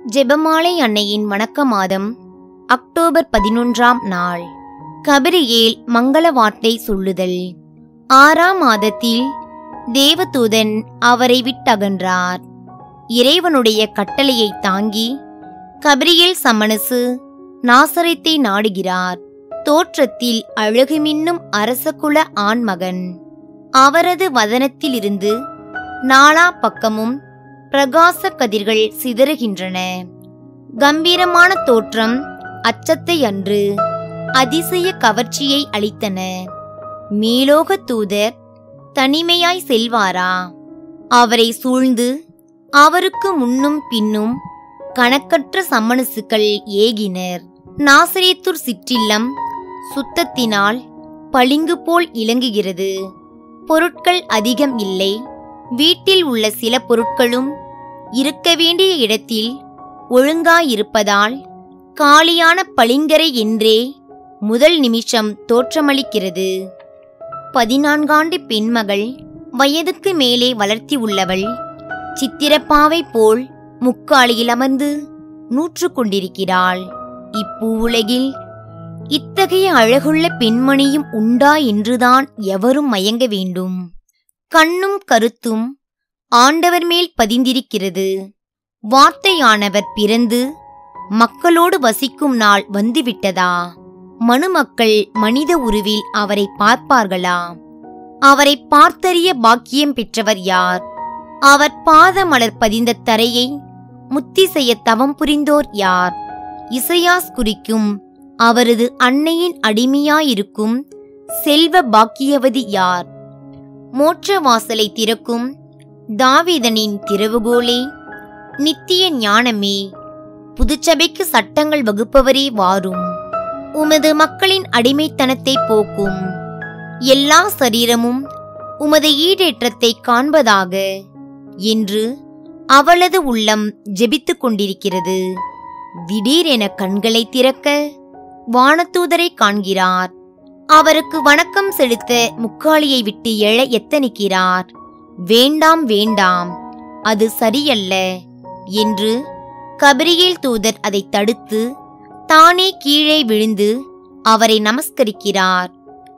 ஜெபமாலை அன்னையின் வணக்க மாதம் அக்டோபர் பதினொன்றாம் நாள் கபிரியேல் மங்கள வார்த்தை சொல்லுதல் ஆறாம் மாதத்தில் தேவதூதன் அவரை விட்டகன்றார் இறைவனுடைய கட்டளையை தாங்கி கபிரியேல் சமணசு நாசரத்தை நாடுகிறார் தோற்றத்தில் அழகுமின்னும் அரசகுல ஆண்மகன் அவரது வதனத்திலிருந்து நாலா பக்கமும் பிரகாச கதிர்கள் சிதறுகின்றன கம்பீரமான தோற்றம் அச்சத்தை அன்று அதிசய கவர்ச்சியை அளித்தன மேலோக தூதர் தனிமையாய் செல்வாரா அவரை சூழ்ந்து அவருக்கு முன்னும் பின்னும் கணக்கற்ற சம்மனசுக்கள் ஏகினர் நாசரேத்தூர் சிற்றில்லம் சுத்தத்தினால் பளிங்கு போல் இலங்குகிறது பொருட்கள் அதிகம் இல்லை வீட்டில் உள்ள சில பொருட்களும் இருக்க வேண்டிய இடத்தில் ஒழுங்காயிருப்பதால் காலியான பளிங்கரை என்றே முதல் நிமிஷம் தோற்றமளிக்கிறது பதினான்காண்டு பெண்மகள் வயதுக்கு மேலே வளர்த்தி உள்ளவள் சித்திரப்பாவை போல் முக்காலியில் அமர்ந்து நூற்று கொண்டிருக்கிறாள் இப்பூவுலகில் இத்தகைய அழகுள்ள பெண்மணியும் உண்டா என்றுதான் எவரும் மயங்க வேண்டும் கண்ணும் கருத்தும் ஆண்டவர் மேல் பதிந்திருக்கிறது வார்த்தையானவர் பிறந்து மக்களோடு வசிக்கும் நாள் வந்துவிட்டதா மனுமக்கள் மனித உருவில் அவரை பார்ப்பார்களா அவரை பார்த்தறிய பாக்கியம் பெற்றவர் யார் அவர் பாதமலர் பதிந்த தரையை முத்தி செய்ய தவம் புரிந்தோர் யார் இசையாஸ் குறிக்கும் அவரது அன்னையின் அடிமையாயிருக்கும் செல்வ பாக்கியவதி யார் மோட்ச வாசலை திறக்கும் தாவீதனின் திறவுகோலே நித்திய ஞானமே புதுச்சபைக்கு சட்டங்கள் வகுப்பவரே வாரும் உமது மக்களின் அடிமைத்தனத்தை போக்கும் எல்லா சரீரமும் உமது ஈடேற்றத்தை காண்பதாக என்று அவளது உள்ளம் ஜெபித்துக் கொண்டிருக்கிறது திடீரென கண்களை திறக்க வானதூதரை காண்கிறார் அவருக்கு வணக்கம் செலுத்த முக்காலியை விட்டு எழ எத்தனிக்கிறார் வேண்டாம் வேண்டாம் அது சரியல்ல என்று கபிரியேல் தூதர் அதை தடுத்து தானே கீழே விழுந்து அவரை நமஸ்கரிக்கிறார்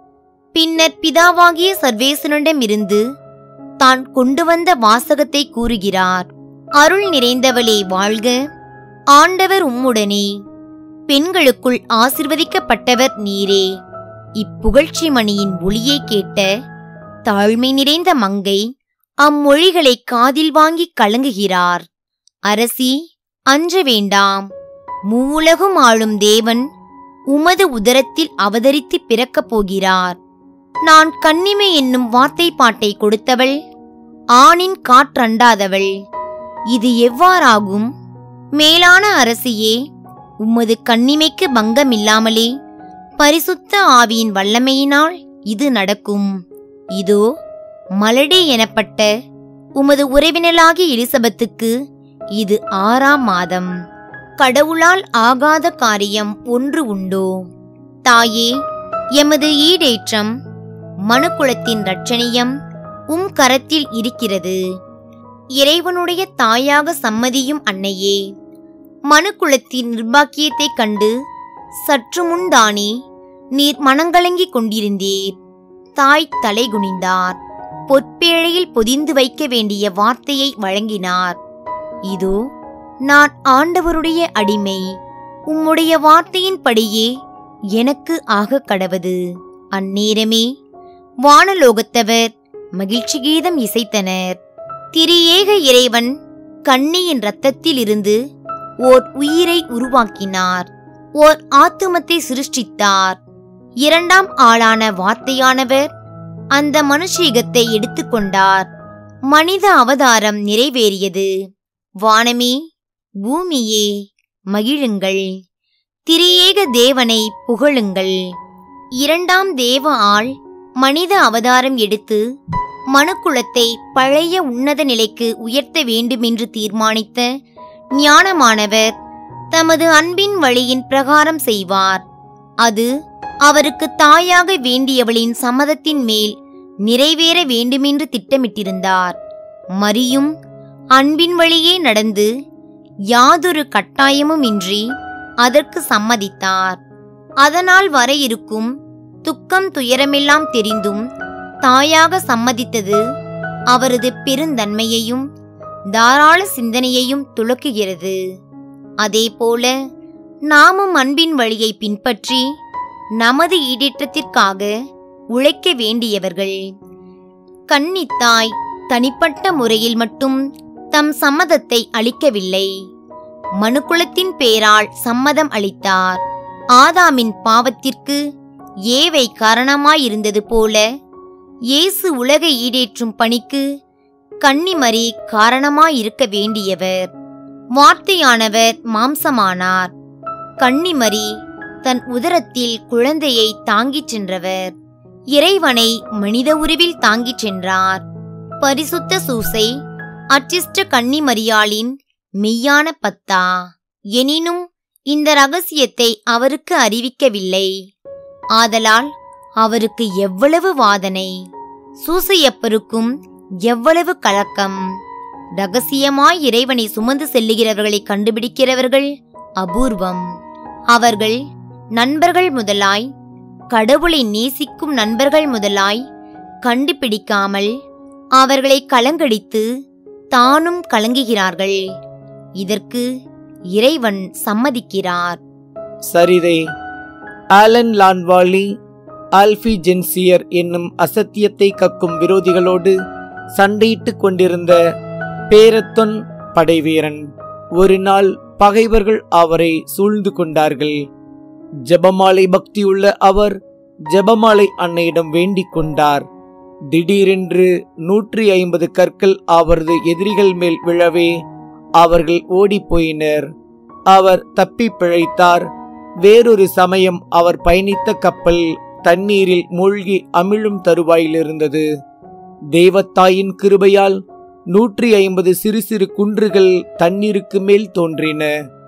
பின்னர் பிதாவாகிய சர்வேசனிடமிருந்து தான் கொண்டு வந்த வாசகத்தை கூறுகிறார் அருள் நிறைந்தவளே வாழ்க ஆண்டவர் உம்முடனே பெண்களுக்குள் ஆசிர்வதிக்கப்பட்டவர் நீரே இப்புகழ்ச்சி மணியின் ஒளியை கேட்ட தாழ்மை நிறைந்த மங்கை அம்மொழிகளை காதில் வாங்கி கலங்குகிறார் அரசி அஞ்ச வேண்டாம் மூவுலகும் ஆளும் தேவன் உமது உதரத்தில் அவதரித்து பிறக்கப் போகிறார் நான் கன்னிமை என்னும் வார்த்தை பாட்டை கொடுத்தவள் ஆணின் காற்றண்டாதவள் இது எவ்வாறாகும் மேலான அரசியே உமது கன்னிமைக்கு பங்கமில்லாமலே பரிசுத்த ஆவியின் வல்லமையினால் இது நடக்கும் இதோ மலடே எனப்பட்ட உமது உறவினலாகிய எலிசபெத்துக்கு இது ஆறாம் மாதம் கடவுளால் ஆகாத காரியம் ஒன்று உண்டோ தாயே எமது ஈடேற்றம் மனுக்குலத்தின் இரட்சணியம் உம் கரத்தில் இருக்கிறது இறைவனுடைய தாயாக சம்மதியும் அன்னையே மனுக்குலத்தின் நிர்பாக்கியத்தைக் கண்டு சற்று முன்தானே நீர் மனங்கலங்கிக் கொண்டிருந்தீர் தாய் தலை குனிந்தார் பொற்பேழையில் பொதிந்து வைக்க வேண்டிய வார்த்தையை வழங்கினார் இதோ நான் ஆண்டவருடைய அடிமை உம்முடைய வார்த்தையின்படியே எனக்கு ஆக கடவது அந்நேரமே வானலோகத்தவர் மகிழ்ச்சி கீதம் இசைத்தனர் திரியேக இறைவன் கண்ணியின் இரத்தத்திலிருந்து ஓர் உயிரை உருவாக்கினார் ஓர் ஆத்துமத்தை சிருஷ்டித்தார் இரண்டாம் ஆளான வார்த்தையானவர் அந்த மனுஷீகத்தை எடுத்துக்கொண்டார் மனித அவதாரம் நிறைவேறியது வானமே பூமியே மகிழுங்கள் திரியேக தேவனை புகழுங்கள் இரண்டாம் தேவ ஆள் மனித அவதாரம் எடுத்து மனுக்குலத்தை பழைய உன்னத நிலைக்கு உயர்த்த வேண்டுமென்று தீர்மானித்த ஞானமானவர் தமது அன்பின் வழியின் பிரகாரம் செய்வார் அது அவருக்கு தாயாக வேண்டியவளின் சம்மதத்தின் மேல் நிறைவேற வேண்டுமென்று திட்டமிட்டிருந்தார் மரியும் அன்பின் வழியே நடந்து யாதொரு கட்டாயமுமின்றி அதற்கு சம்மதித்தார் அதனால் வர இருக்கும் துக்கம் துயரமெல்லாம் தெரிந்தும் தாயாக சம்மதித்தது அவரது பெருந்தன்மையையும் தாராள சிந்தனையையும் துலக்குகிறது அதேபோல நாமும் அன்பின் வழியை பின்பற்றி நமது ஈடேற்றத்திற்காக உழைக்க வேண்டியவர்கள் கன்னித்தாய் தனிப்பட்ட முறையில் மட்டும் தம் சம்மதத்தை அளிக்கவில்லை மனுக்குலத்தின் பேரால் சம்மதம் அளித்தார் ஆதாமின் பாவத்திற்கு ஏவை காரணமாயிருந்தது போல இயேசு உலகை ஈடேற்றும் பணிக்கு கன்னிமரி காரணமாயிருக்க வேண்டியவர் வார்த்தையானவர் மாம்சமானார் கன்னிமரி தன் உதரத்தில் குழந்தையை தாங்கிச் சென்றவர் இறைவனை மனித உருவில் தாங்கிச் சென்றார் பரிசுத்த சூசை அச்சிஷ்ட கன்னிமரியாளின் மெய்யான பத்தா எனினும் இந்த ரகசியத்தை அவருக்கு அறிவிக்கவில்லை ஆதலால் அவருக்கு எவ்வளவு வாதனை சூசையப்பருக்கும் எவ்வளவு கலக்கம் ரகசியமாய் இறைவனை சுமந்து செல்லுகிறவர்களை கண்டுபிடிக்கிறவர்கள் அபூர்வம் அவர்கள் நண்பர்கள் முதலாய் கடவுளை நேசிக்கும் நண்பர்கள் முதலாய் கண்டுபிடிக்காமல் அவர்களை கலங்கடித்து தானும் கலங்குகிறார்கள் இதற்கு இறைவன் சம்மதிக்கிறார் சரிதே ஆலன் லான்வாலி ஆல்ஃபி ஜென்சியர் என்னும் அசத்தியத்தை கக்கும் விரோதிகளோடு சண்டையிட்டுக் கொண்டிருந்த பேரத்தொன் படைவீரன் ஒரு நாள் பகைவர்கள் அவரை சூழ்ந்து கொண்டார்கள் ஜெபமாலை பக்தியுள்ள அவர் ஜெபமாலை அன்னையிடம் வேண்டிக் கொண்டார் திடீரென்று நூற்றி ஐம்பது கற்கள் அவரது எதிரிகள் மேல் விழவே அவர்கள் ஓடிப் போயினர் அவர் தப்பி பிழைத்தார் வேறொரு சமயம் அவர் பயணித்த கப்பல் தண்ணீரில் மூழ்கி அமிழும் தருவாயில் இருந்தது தேவத்தாயின் கிருபையால் நூற்றி ஐம்பது சிறு சிறு குன்றுகள் தண்ணீருக்கு மேல் தோன்றின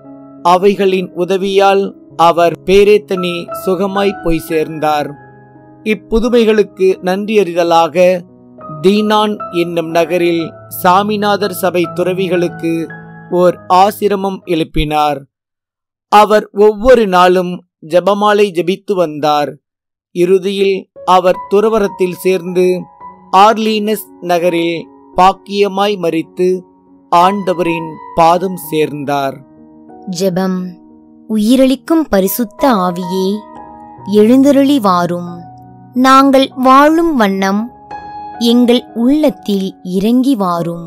அவைகளின் உதவியால் அவர் பேரேத்தனி சுகமாய் போய் சேர்ந்தார் இப்புதுமைகளுக்கு நன்றியறிதலாக தீனான் என்னும் நகரில் சாமிநாதர் சபை துறவிகளுக்கு ஓர் ஆசிரமம் எழுப்பினார் அவர் ஒவ்வொரு நாளும் ஜெபமாலை ஜெபித்து வந்தார் இறுதியில் அவர் துறவரத்தில் சேர்ந்து ஆர்லீனஸ் நகரில் பாக்கியமாய் மரித்து ஆண்டவரின் பாதம் சேர்ந்தார் ஜெபம் உயிரளிக்கும் பரிசுத்த ஆவியே எழுந்தருளி வாரும் நாங்கள் வாழும் வண்ணம் எங்கள் உள்ளத்தில் இறங்கி வாரும்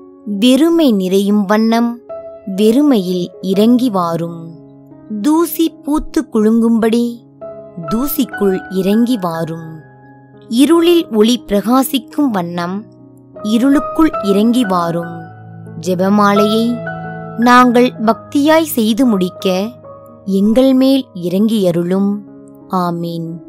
வெறுமை நிறையும் வண்ணம் வெறுமையில் இறங்கி வாரும் தூசி பூத்து குலுங்கும்படி தூசிக்குள் இறங்கி வாரும் இருளில் ஒளி பிரகாசிக்கும் வண்ணம் இருளுக்குள் இறங்கி வாரும் ஜெபமாலையை நாங்கள் பக்தியாய் செய்து முடிக்க எங்கள் மேல் இறங்கியருளும் ஆமீன்